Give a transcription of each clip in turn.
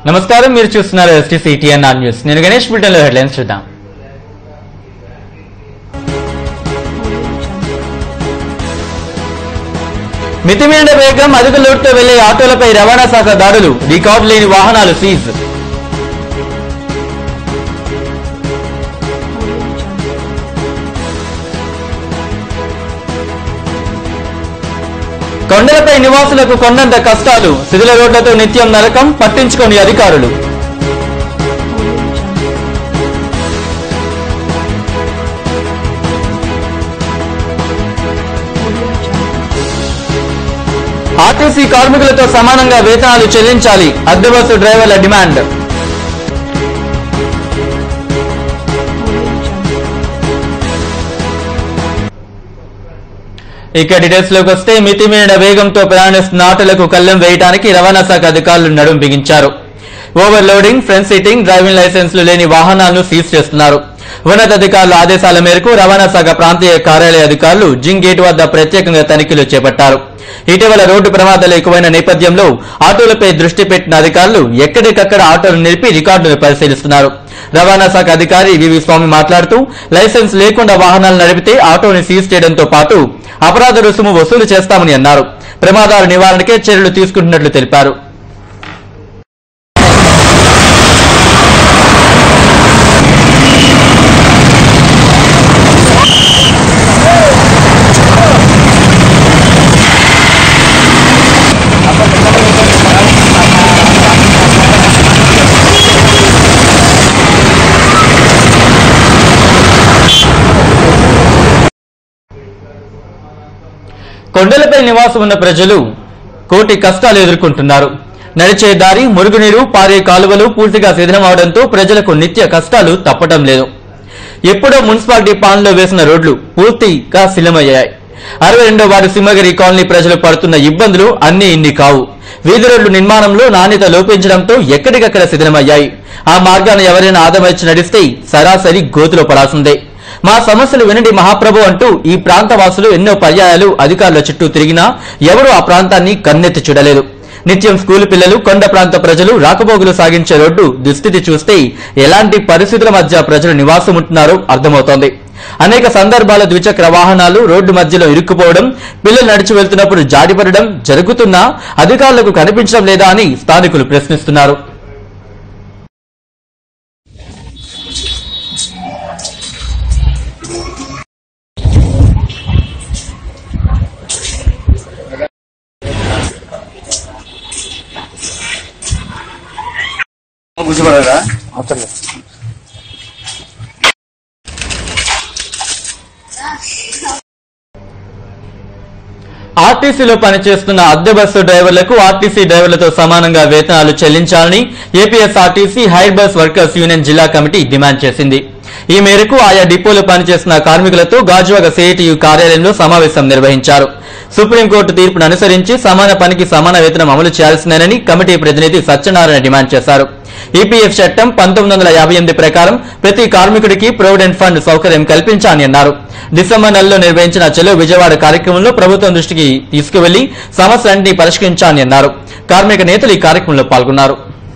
నమస్కారం మీరు చూస్తున్నారు ఎస్టీసీ టీఎన్ఆర్ న్యూస్ నేను గణేష్ బుల్టెన్ లో హెడ్లైన్స్ చూద్దాం మితిమీరిన వేగం అధిక లోటుతో వెళ్లే ఆటోలపై రవాణా శాఖ దాడులు రికార్డు లేని వాహనాలు సీజ్ కొండలపై నివాసులకు కొండంత కష్టాలు శిథిల రోడ్లతో నిత్యం నరకం పట్టించుకోని అధికారులు ఆర్టీసీ కార్మికులతో సమానంగా వేతనాలు చెల్లించాలి అద్దె బస్సు డ్రైవర్ల డిమాండ్ ఇక డీటెయిల్స్ లోకి వస్తే మితిమీరిన వేగంతో ప్రయాణిస్తున్న ఆటోలకు కళ్ళెం వేయడానికి రవాణా శాఖ అధికారులు నడుం బిగించారు ఓవర్లోడింగ్ ఫ్రంట్ సీటింగ్ డ్రైవింగ్ లైసెన్స్లు లేని వాహనాలను సీజ్ చేస్తున్నారు ఉన్నతాధికారుల ఆదేశాల మేరకు రవాణా శాఖ ప్రాంతీయ కార్యాలయ అధికారులు జింగ్ గేట్ వద్ద ప్రత్యేకంగా తనిఖీలు చేపట్టారు ఇటీవల రోడ్డు ప్రమాదాలు ఎక్కువైన నేపథ్యంలో ఆటోలపై దృష్టి పెట్టిన అధికారులు ఎక్కడికక్కడ ఆటోలు నిలిపి రికార్డును పరిశీలిస్తున్నారు రవాణా శాఖ అధికారి వివి స్వామి మాట్లాడుతూ లైసెన్స్ లేకుండా వాహనాలు నడిపితే ఆటోని సీజ్ చేయడంతో పాటు అపరాధ రుసుము వసూలు చేస్తామని అన్నారు ప్రమాదాల నివారణకే చర్యలు తీసుకుంటున్నట్లు తెలిపారు కొండలపై నివాసం ఉన్న ప్రజలు కోటి కష్టాలు ఎదుర్కొంటున్నారు నడిచే దారి మురుగునీరు పారే కాలువలు పూర్తిగా అవడంతో ప్రజలకు నిత్య కష్టాలు తప్పటం లేదు ఎప్పుడో మున్సిపాలిటీ పాలనలో వేసిన రోడ్లు పూర్తిగా శిలమయ్యాయి అరవై రెండో వార్డు సింహగిరి కాలనీ ప్రజలు పడుతున్న ఇబ్బందులు అన్ని ఇన్ని కావు వీధి రోడ్లు నిర్మాణంలో నాణ్యత లోపించడంతో ఎక్కడికక్కడ శిథిలమయ్యాయి ఆ మార్గాన్ని ఎవరైనా ఆదమర్చి నడిస్తే సరాసరి గోతులో పడాల్సిందే మా సమస్యలు వినండి మహాప్రభు అంటూ ఈ ప్రాంత వాసులు ఎన్నో పర్యాయాలు అధికారుల చుట్టూ తిరిగినా ఎవరూ ఆ ప్రాంతాన్ని కన్నెత్తి చూడలేదు నిత్యం స్కూలు పిల్లలు కొండ ప్రాంత ప్రజలు రాకపోగులు సాగించే రోడ్డు దుస్థితి చూస్తే ఎలాంటి పరిస్థితుల మధ్య ప్రజలు నివాసం ఉంటున్నారో అర్థమవుతోంది అనేక సందర్భాల ద్విచక్ర వాహనాలు రోడ్డు మధ్యలో ఇరుక్కుపోవడం పిల్లలు నడిచి వెళ్తున్నప్పుడు జాడిపడడం జరుగుతున్నా అధికారులకు కనిపించడం లేదా అని స్థానికులు ప్రశ్నిస్తున్నారు గుర్తుపడరా ఆర్టీసీలో పనిచేస్తున్న అద్దె బస్సు డ్రైవర్లకు ఆర్టీసీ డ్రైవర్లతో సమానంగా వేతనాలు చెల్లించాలని APSRTC hire bus workers union జిల్లా కమిటీ డిమాండ్ చేసింది ఈ మేరకు ఆయా డిపోలో పనిచేస్తున్న కార్మికులతో గాజువాక సిఐటియు కార్యాలయంలో సమావేశం నిర్వహించారు సుప్రీంకోర్టు తీర్పును అనుసరించి సమాన పనికి సమాన వేతనం అమలు చేయాల్సిందేనని కమిటీ ప్రతినిధి సత్యనారాయణ డిమాండ్ చేశారు ఈపీఎఫ్ చట్టం పంతొమ్మిది వందల యాభై ఎనిమిది ప్రకారం ప్రతి కార్మికుడికి ప్రొవిడెంట్ ఫండ్ సౌకర్యం కల్పించాలని అన్నారు డిసెంబర్ నెలలో నిర్వహించిన చెలో విజయవాడ కార్యక్రమంలో ప్రభుత్వం దృష్టికి తీసుకువెళ్లి సమస్యలన్నింటినీ పరిష్కరించాలని అన్నారు కార్మిక నేతలు ఈ కార్యక్రమంలో పాల్గొన్నారు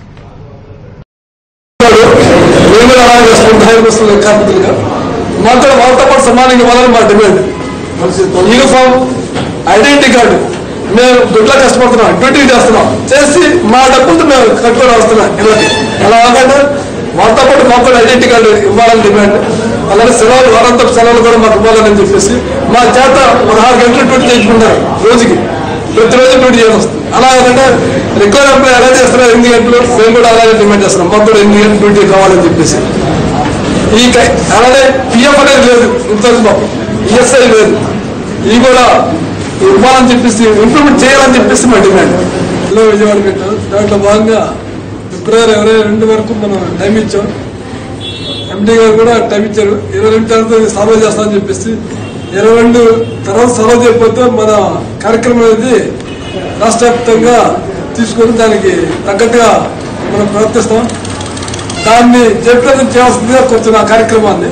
మేము కూడా అలాగే చేసుకుంటాం హైర్ బస్సులు కార్మికులుగా మాకు కూడా వాళ్ళతో పాటు సమానంగా ఇవ్వాలని మా డిమాండ్ యూనిఫామ్ ఐడెంటిటీ కార్డు మేము దుడ్లా కష్టపడుతున్నాం డ్యూటీ చేస్తున్నాం చేసి మా డబ్బులతో మేము కట్టుకొని వస్తున్నాం ఇళ్ళకి ఎలా కాకుండా వాళ్ళతో పాటు మాకు కూడా ఐడెంటిటీ కార్డు ఇవ్వాలని డిమాండ్ అలాగే సెలవులు వారంతో సెలవులు కూడా మాకు ఇవ్వాలని చెప్పేసి మా చేత పదహారు గంటలు డ్యూటీ చేయించుకుంటారు రోజుకి ప్రతిరోజు డ్యూటీ చేయాల్సి వస్తుంది అలా కాకుండా రెగ్యులర్ ఎంప్లాయ్ ఎలా చేస్తున్నారు ఎనిమిది గంటలు మేము కూడా అలాగే డిమాండ్ చేస్తున్నాం మాకు కూడా ఎనిమిది గంటలు డ్యూటీ కావాలని చెప్పేసి ఈ కై- అలాగే పిఎఫ్ అనేది లేదు ఇంతవరకు మాకు ఈఎస్ఐ లేదు ఇవి కూడా ఇవ్వాలని చెప్పేసి ఇంప్లిమెంట్ చేయాలని చెప్పేసి మా డిమాండ్ ఇలా విజయవాడ పెట్టారు దాంట్లో భాగంగా ఫిబ్రవరి ఇరవై రెండు వరకు మనం టైం ఇచ్చాం ఎండి గారు కూడా టైం ఇచ్చారు ఇరవై రెండు తర్వాత సర్వ్ చేస్తామని చెప్పేసి ఇరవై రెండు తర్వాత సర్వ్ చేయకపోతే మన కార్యక్రమం అనేది రాష్ట్ర వ్యాప్తంగా తీసుకొని దానికి తగ్గట్టుగా మనం ప్రవర్తిస్తాం దాన్ని జయప్రదం చేయాల్సిందిగా కొంచెం ఆ కార్యక్రమాన్ని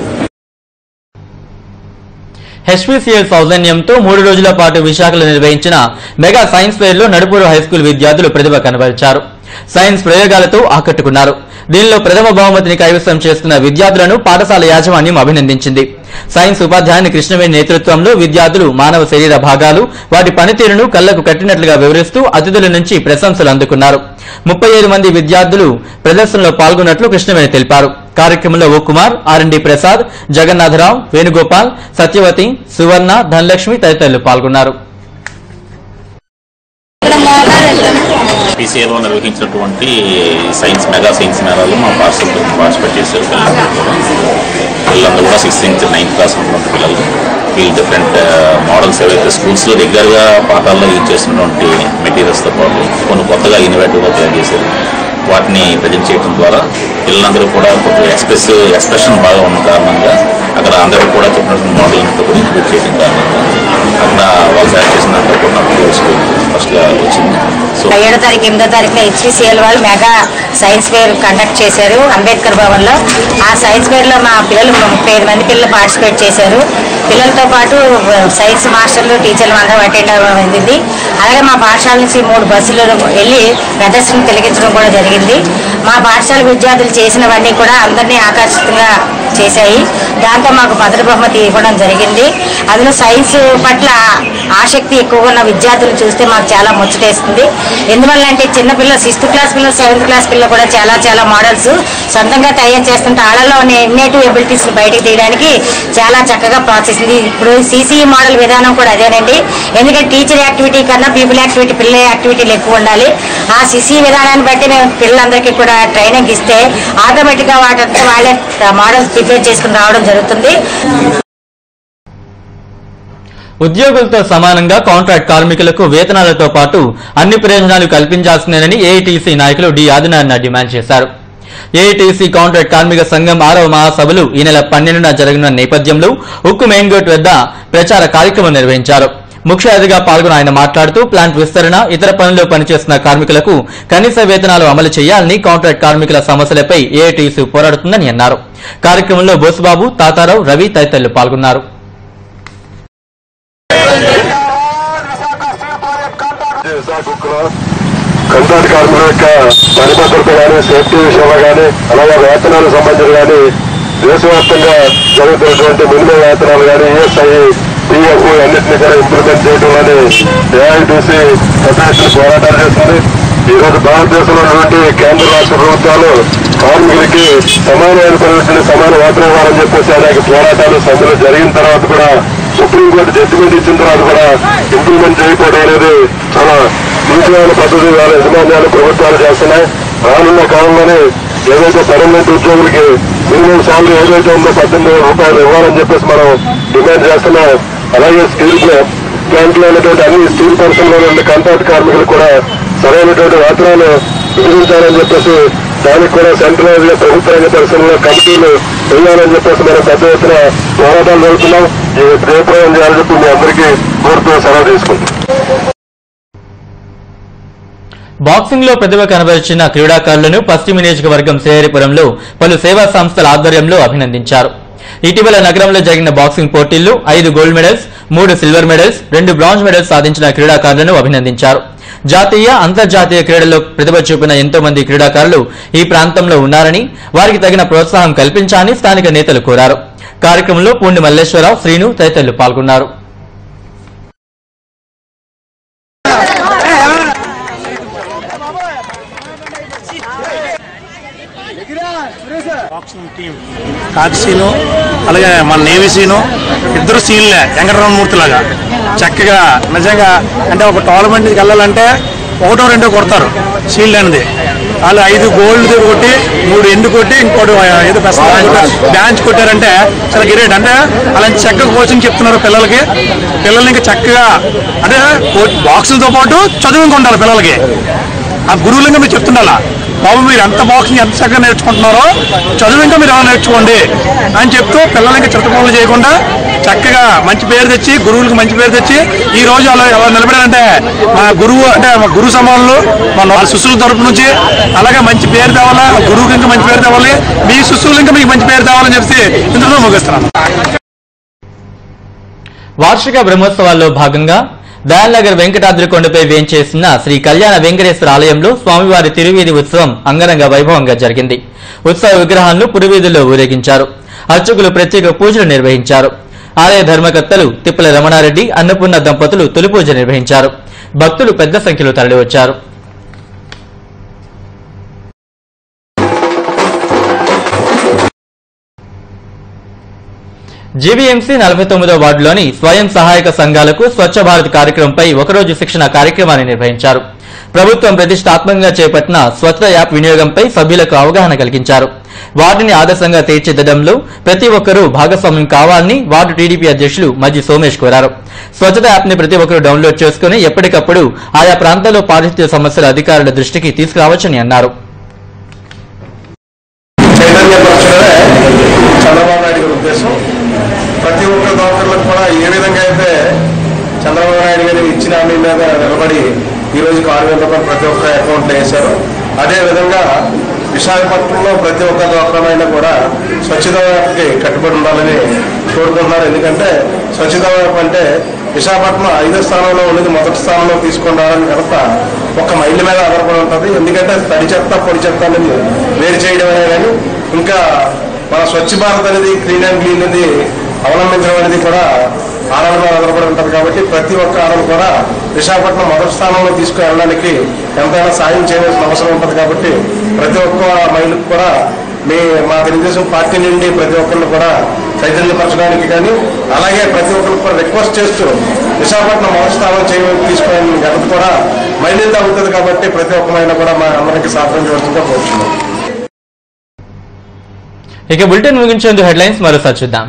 హెచ్పీసీఎల్ సౌజన్యంతో మూడు రోజుల పాటు విశాఖలో నిర్వహించిన మెగా సైన్స్ ఫెయిర్ లో నడుపూరు హైస్కూల్ విద్యార్థులు ప్రతిభ కనబరిచారు సైన్స్ ప్రయోగాలతో ఆకట్టుకున్నారు దీనిలో ప్రథమ బహుమతిని కైవసం చేస్తున్న విద్యార్థులను పాఠశాల యాజమాన్యం అభినందించింది సైన్స్ ఉపాధ్యాయుని కృష్ణవేణి నేతృత్వంలో విద్యార్థులు మానవ శరీర భాగాలు వాటి పనితీరును కళ్లకు కట్టినట్లుగా వివరిస్తూ అతిథుల నుంచి ప్రశంసలు అందుకున్నారు ముప్పై ఐదు మంది విద్యార్థులు ప్రదర్శనలో పాల్గొన్నట్లు కృష్ణవేణి తెలిపారు కార్యక్రమంలో ఓ కుమార్ ఆర్ఎండి ప్రసాద్ జగన్నాథరావు వేణుగోపాల్ సత్యవతి సువర్ణ ధనలక్ష్మి తదితరులు పాల్గొన్నారు పీసీఏలో నిర్వహించినటువంటి సైన్స్ మెగా సైన్స్ మేళాలో మా పార్సల్ పార్టిసిపేట్ చేశారు పిల్లలందరూ కూడా పిల్లలందరూ కూడా సిక్స్త్ నుంచి నైన్త్ క్లాస్ ఉన్నటువంటి పిల్లలు వీళ్ళు డిఫరెంట్ మోడల్స్ ఏవైతే స్కూల్స్లో రెగ్యులర్గా పాఠాల్లో యూజ్ చేస్తున్నటువంటి మెటీరియల్స్తో పాటు కొన్ని కొత్తగా ఇన్నోవేటివ్గా తయారు చేశారు వాటిని ప్రజెంట్ చేయడం ద్వారా పిల్లలందరూ కూడా కొంచెం ఎక్స్ప్రెస్ ఎక్స్ప్రెషన్ బాగా ఉన్న కారణంగా అక్కడ అందరూ కూడా చెప్పినటువంటి మోడల్ అంతా కూడా ఇంక్లూడ్ చేయడం కారణంగా అక్కడ వాళ్ళు తయారు చేసినంత కూడా నాకు ఫస్ట్గా వచ్చింది సో ఏడో తారీఖు ఎనిమిదో తారీఖున హెచ్పిసిఎల్ వాళ్ళు మెగా సైన్స్ ఫేర్ కండక్ట్ చేశారు అంబేద్కర్ భవన్లో ఆ సైన్స్ ఫేర్లో మా పిల్లలు ముప్పై ఐదు మంది పిల్లలు పార్టిసిపేట్ చేశారు పిల్లలతో పాటు సైన్స్ మాస్టర్లు టీచర్లు అందరం అటెండ్ అవ్వడింది అలాగే మా పాఠశాల నుంచి మూడు బస్సులు వెళ్ళి ప్రదర్శన తిలగించడం కూడా జరిగింది మా పాఠశాల విద్యార్థులు చేసినవన్నీ కూడా అందరినీ ఆకర్షితంగా చేశాయి దాంతో మాకు మొదటి బహుమతి ఇవ్వడం జరిగింది అందులో సైన్స్ పట్ల ఆసక్తి ఎక్కువగా ఉన్న విద్యార్థులు చూస్తే మాకు చాలా ముచ్చటేస్తుంది ఎందువల్ల అంటే చిన్న పిల్లలు సిక్స్త్ క్లాస్ పిల్లలు సెవెంత్ క్లాస్ పిల్లలు కూడా చాలా చాలా మోడల్స్ సొంతంగా తయారు చేస్తుంటే వాళ్ళలో ఉన్న ఇన్నేటివ్ ఎబిలిటీస్ బయటకు తీయడానికి చాలా చక్కగా ప్రోత్సహిస్తుంది ఇప్పుడు సిసిఈ మోడల్ విధానం కూడా అదేనండి ఎందుకంటే టీచర్ యాక్టివిటీ కన్నా పీపుల్ యాక్టివిటీ పిల్లల యాక్టివిటీలు ఎక్కువ ఉండాలి ఆ సిసిఈ విధానాన్ని బట్టి మేము పిల్లలందరికీ కూడా ట్రైనింగ్ ఇస్తే ఆటోమేటిక్గా వాటంతా వాళ్ళే మోడల్స్ ప్రిపేర్ చేసుకుని రావడం జరుగుతుంది ఉద్యోగులతో సమానంగా కాంట్రాక్ట్ కార్మికులకు వేతనాలతో పాటు అన్ని ప్రయోజనాలు కల్పించాల్సిందేనని ఏఐటీసీ నాయకులు డి ఆదినారాయణ డిమాండ్ చేశారు ఏఐటీసీ కాంట్రాక్ట్ కార్మిక సంఘం ఆరవ మహాసభలు ఈ నెల పన్నెండున జరగనున్న నేపథ్యంలో ఉక్కు మెయిన్ గేట్ వద్ద ప్రచార కార్యక్రమం నిర్వహించారు ముఖ్య అతిథిగా పాల్గొన్న ఆయన మాట్లాడుతూ ప్లాంట్ విస్తరణ ఇతర పనుల్లో పనిచేస్తున్న కార్మికులకు కనీస వేతనాలు అమలు చేయాలని కాంట్రాక్ట్ కార్మికుల సమస్యలపై ఏఐటీసీ పోరాడుతుందని అన్నారు కార్యక్రమంలో బోసుబాబు తాతారావు రవి తదితరులు పాల్గొన్నారు కంట్రాక్ట్ కార్మికుల యొక్క పని భద్రత కానీ సేఫ్టీ విషయంలో కానీ అలాగే వేతనాలకు సంబంధించి కానీ దేశవ్యాప్తంగా జరుగుతున్నటువంటి మినిమం వేతనాలు కానీ ఈఎస్ఐ పిఎఫ్ అన్నింటినీ కూడా ఇంప్లిమెంట్ చేయడంలోని ఏఐటీసీ ఫెడరేషన్ పోరాటాలు చేస్తుంది ఈ రోజు భారతదేశంలో ఉన్నటువంటి కేంద్ర రాష్ట్ర ప్రభుత్వాలు కార్మికులకి సమానమైన పరిస్థితిని సమాన వేతనం ఇవ్వాలని చెప్పేసి అనేక పోరాటాలు సభలు జరిగిన తర్వాత కూడా సుప్రీంకోర్టు జడ్జిమెంట్ ఇచ్చిన తర్వాత కూడా ఇంప్లిమెంట్ చేయకపోవడం అనేది చాలా నీచమైన పద్ధతి వాళ్ళ యజమాన్యాలు ప్రభుత్వాలు చేస్తున్నాయి రానున్న కాలంలోనే ఏదైతే పర్మనెంట్ ఉద్యోగులకి మినిమం శాలరీ ఏదైతే ఉందో పద్దెనిమిది వేల రూపాయలు ఇవ్వాలని చెప్పేసి మనం డిమాండ్ చేస్తున్నాం అలాగే స్టీల్ ప్లాంట్ లో ఉన్నటువంటి అన్ని స్టీల్ పర్సన్ లో ఉన్న కాంట్రాక్ట్ కార్మికులు కూడా సరైనటువంటి వేతనాలు విధించాలని చెప్పేసి దానికి కూడా సెంట్రలైజ్ గా ప్రభుత్వ రంగ పరిశ్రమలో కమిటీలు వేయాలని చెప్పేసి మనం పెద్ద ఎత్తున పోరాటాలు జరుగుతున్నాం ఈ జయప్రదం చేయాలని చెప్పి మీ అందరికీ కోరుతూ సెలవు తీసుకుంటాం బాక్సింగ్ లో ప్రతిభ కనబరిచిన క్రీడాకారులను పశ్చిమ నియోజకవర్గం శ్రీహరిపురంలో పలు సేవా సంస్థల ఆధ్వర్యంలో అభినందించారు ఇటీవల నగరంలో జరిగిన బాక్సింగ్ పోటీల్లో ఐదు గోల్డ్ మెడల్స్ మూడు సిల్వర్ మెడల్స్ రెండు బ్రాంజ్ మెడల్స్ సాధించిన క్రీడాకారులను అభినందించారు జాతీయ అంతర్జాతీయ క్రీడల్లో ప్రతిభ చూపిన ఎంతో మంది క్రీడాకారులు ఈ ప్రాంతంలో ఉన్నారని వారికి తగిన ప్రోత్సాహం కల్పించాలని స్థానిక నేతలు కోరారు కార్యక్రమంలో పూండి మల్లేశ్వరరావు శ్రీను తదితరులు పాల్గొన్నారు బాక్సింగ్ టీం కాక్సీను అలాగే మన నేవీ సీను ఇద్దరు సీన్లే వెంకటరమణమూర్తి లాగా చక్కగా నిజంగా అంటే ఒక టోర్నమెంట్కి వెళ్ళాలంటే ఒకటో రెండో కొడతారు షీల్డ్ అనేది వాళ్ళు ఐదు గోల్డ్ కొట్టి మూడు ఎండు కొట్టి ఇంకోటి ఏదో పెసర బ్యాంచ్ కొట్టారంటే చాలా గ్రేట్ అంటే అలాంటి చక్కగా కోచింగ్ చెప్తున్నారు పిల్లలకి పిల్లల్ని ఇంకా చక్కగా అంటే బాక్సులతో పాటు చదువు ఇంకా ఉండాలి పిల్లలకి ఆ గురువులు ఇంకా మీరు చెప్తుండాలా బాబు మీరు ఎంత బాక్సింగ్ ఎంత చక్కగా నేర్చుకుంటున్నారో చదువు ఇంకా మీరు ఎలా నేర్చుకోండి అని చెప్తూ పిల్లలు ఇంకా చిత్తపనులు చేయకుండా చక్కగా మంచి పేరు తెచ్చి గురువులకు మంచి పేరు తెచ్చి ఈ రోజు అలా ఎలా నిలబడారంటే మా గురువు అంటే మా గురు సమానులు మా వాళ్ళ శిష్యుల తరపు నుంచి అలాగే మంచి పేరు తేవాలా గురువుకి ఇంకా మంచి పేరు తేవాలి మీ శిష్యులు ఇంకా మీకు మంచి పేరు తేవాలని చెప్పి ఇందులో ముగిస్తున్నాను వార్షిక బ్రహ్మోత్సవాల్లో భాగంగా దయాల్నగర్ వెంకటాద్రి కొండపై వేంచేసిన శ్రీ కళ్యాణ వెంకటేశ్వర ఆలయంలో స్వామివారి తిరువీధి ఉత్సవం అంగరంగ వైభవంగా జరిగింది ఉత్సవ విగ్రహాలను పురువీధుల్లో ఊరేగించారు అర్చకులు ప్రత్యేక పూజలు నిర్వహించారు ఆలయ ధర్మకర్తలు తిప్పల రమణారెడ్డి అన్నపూర్ణ దంపతులు తొలి పూజ నిర్వహించారు భక్తులు పెద్ద సంఖ్యలో తరలివచ్చారు జీవీఎంసీ నలభై తొమ్మిదో వార్డులోని స్వయం సహాయక సంఘాలకు స్వచ్ఛ భారత్ కార్యక్రమంపై ఒకరోజు శిక్షణ కార్యక్రమాన్ని నిర్వహించారు ప్రభుత్వం ప్రతిష్టాత్మకంగా చేపట్టిన స్వచ్ఛ యాప్ వినియోగంపై సభ్యులకు అవగాహన కలిగించారు వార్డుని ఆదర్శంగా తీర్చిదిద్దడంలో ప్రతి ఒక్కరూ భాగస్వామ్యం కావాలని వార్డు టీడీపీ అధ్యక్షులు మజ్జి సోమేష్ కోరారు స్వచ్ఛత యాప్ ని ప్రతి ఒక్కరూ డౌన్లోడ్ చేసుకుని ఎప్పటికప్పుడు ఆయా ప్రాంతాల్లో పారిశుద్ధ్య సమస్యల అధికారుల దృష్టికి తీసుకురావచ్చని అన్నారు చైతన్యపరచడమే చంద్రబాబు నాయుడు గారి ఉద్దేశం ప్రతి ఒక్క దోకర్లకు కూడా ఏ విధంగా అయితే చంద్రబాబు నాయుడు గారు ఇచ్చిన హామీ మీద నిలబడి ఈ రోజుకి ఆరు వేల రూపాయలు ప్రతి ఒక్క అకౌంట్లో వేశారు అదే విధంగా విశాఖపట్నంలో ప్రతి ఒక్క దోకరమైనా కూడా స్వచ్ఛతకి కట్టుబడి ఉండాలని కోరుకుంటున్నారు ఎందుకంటే స్వచ్ఛత అంటే విశాఖపట్నం ఐదో స్థానంలో ఉన్నది మొదటి స్థానంలో తీసుకుంటారని కనుక ఒక మైళ్ళ మీద ఆధారపడి ఉంటుంది ఎందుకంటే తడి చెత్త పొడి చెత్త అనేది వేరు చేయడం అనే కానీ ఇంకా మన స్వచ్ఛ భారత్ అనేది క్లీన్ అండ్ క్లీన్ అనేది అవలంబించడం అనేది కూడా ఆడల మీద ఆధారపడి ఉంటుంది కాబట్టి ప్రతి ఒక్క ఆడలు కూడా విశాఖపట్నం మొదటి స్థానంలో తీసుకువెళ్ళడానికి ఎంతైనా సాయం చేయవలసిన అవసరం ఉంటుంది కాబట్టి ప్రతి ఒక్క మహిళకు కూడా మీ మా తెలుగుదేశం పార్టీ నుండి ప్రతి ఒక్కరిని కూడా చైతన్యపరచడానికి కానీ అలాగే ప్రతి ఒక్కరికి కూడా రిక్వెస్ట్ చేస్తూ విశాఖపట్నం మొదటి స్థానం చేయ తీసుకోవాలని ఘనత కూడా మహిళలతో అవుతుంది కాబట్టి ప్రతి ఒక్క మహిళ కూడా మా అందరికీ సహకరించవలసిందిగా కోరుతున్నాం ఇక బులెటిన్ ముగించేందుకు హెడ్లైన్స్ మరోసారి చూద్దాం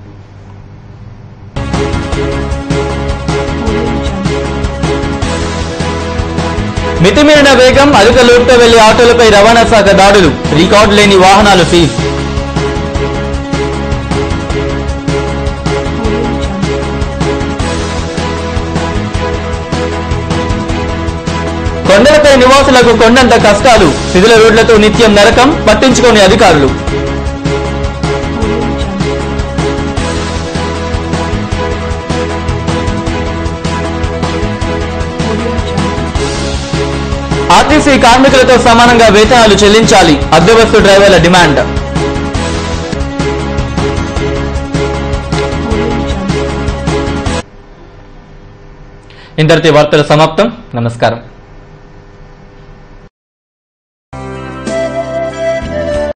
మితిమీరిన వేగం అధిక లోటుతో వెళ్లి ఆటోలపై రవాణా శాఖ దాడులు రికార్డు లేని వాహనాలు సీజ్ కొండలపై నివాసులకు కొండంత కష్టాలు శిథిల రోడ్లతో నిత్యం నరకం పట్టించుకోని అధికారులు ఆర్టీసీ కార్మికులతో సమానంగా వేతనాలు చెల్లించాలి అద్దెబస్సు డ్రైవర్ల డిమాండ్ ఇంతటితో వార్తలు సమాప్తం నమస్కారం